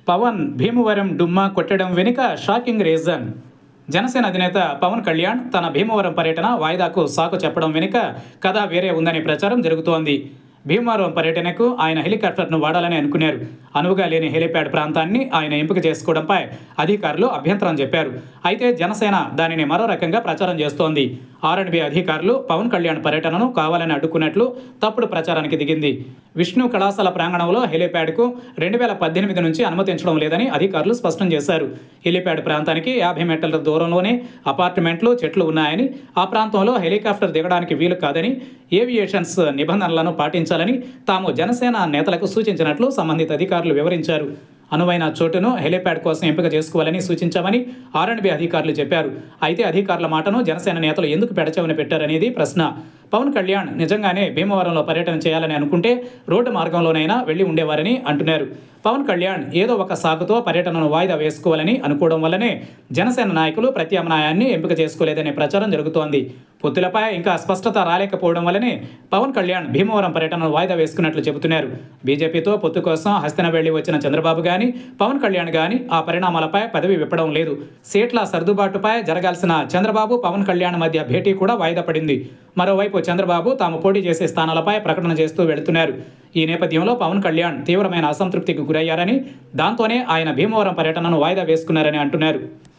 పవన్ భీమవరం డుమ్మా కొట్టడం వెనుక షాకింగ్ రీజన్ జనసేన అధినేత పవన్ కళ్యాణ్ తన భీమవరం పర్యటన వాయిదాకు సాకు చెప్పడం వెనుక కథ వేరే ఉందనే ప్రచారం జరుగుతోంది భీమవరం పర్యటనకు ఆయన హెలికాప్టర్ను వాడాలని అనుకున్నారు అనువుగా లేని హెలిప్యాడ్ ప్రాంతాన్ని ఆయన ఎంపిక చేసుకోవడంపై అధికారులు అభ్యంతరం చెప్పారు అయితే జనసేన దానిని మరో రకంగా ప్రచారం చేస్తోంది ఆర్ఎండ్బి అధికారులు పవన్ కళ్యాణ్ పర్యటనను కావాలని అడ్డుకున్నట్లు తప్పుడు ప్రచారానికి దిగింది విష్ణు కళాశాల ప్రాంగణంలో హెలిప్యాడ్కు రెండు వేల పద్దెనిమిది నుంచి అనుమతించడం లేదని అధికారులు స్పష్టం చేశారు హెలిప్యాడ్ ప్రాంతానికి యాభై మీటర్ల దూరంలోనే అపార్ట్మెంట్లు చెట్లు ఉన్నాయని ఆ ప్రాంతంలో హెలికాప్టర్ దిగడానికి వీలు కాదని ఏవియేషన్స్ నిబంధనలను పాటించాలని తాము జనసేన నేతలకు సూచించినట్లు సంబంధిత అధికారులు వివరించారు అనువైన చోటును హెలిప్యాడ్ కోసం ఎంపిక చేసుకోవాలని సూచించామని ఆర్ఎండ్బి అధికారులు చెప్పారు అయితే అధికారుల మాటను జనసేన నేతలు ఎందుకు పెడచెవిన పెట్టారనేది ప్రశ్న పవన్ కళ్యాణ్ నిజంగానే భీమవరంలో పర్యటన చేయాలని అనుకుంటే రోడ్డు మార్గంలోనైనా వెళ్ళి ఉండేవారని అంటున్నారు పవన్ కళ్యాణ్ ఏదో ఒక సాకుతో పర్యటనను వాయిదా వేసుకోవాలని అనుకోవడం వల్లనే జనసేన నాయకులు ప్రత్యామ్నాయాన్ని ఎంపిక చేసుకోలేదనే ప్రచారం జరుగుతోంది పొత్తులపై ఇంకా స్పష్టత రాలేకపోవడం వల్లనే పవన్ కళ్యాణ్ భీమవరం పర్యటనను వాయిదా వేసుకున్నట్లు చెబుతున్నారు బీజేపీతో పొత్తు కోసం హస్తిన వెళ్లి వచ్చిన చంద్రబాబు గాని పవన్ కళ్యాణ్ గాని ఆ పరిణామాలపై పదవి విప్పడం లేదు సీట్ల సర్దుబాటుపై జరగాల్సిన చంద్రబాబు పవన్ కళ్యాణ్ మధ్య భేటీ కూడా వాయిదా పడింది మరోవైపు చంద్రబాబు తాము పోటీ చేసే స్థానాలపై ప్రకటన చేస్తూ వెళుతున్నారు ఈ నేపథ్యంలో పవన్ కళ్యాణ్ తీవ్రమైన అసంతృప్తికి గురయ్యారని దాంతోనే ఆయన భీమవరం పర్యటనను వాయిదా వేసుకున్నారని అంటున్నారు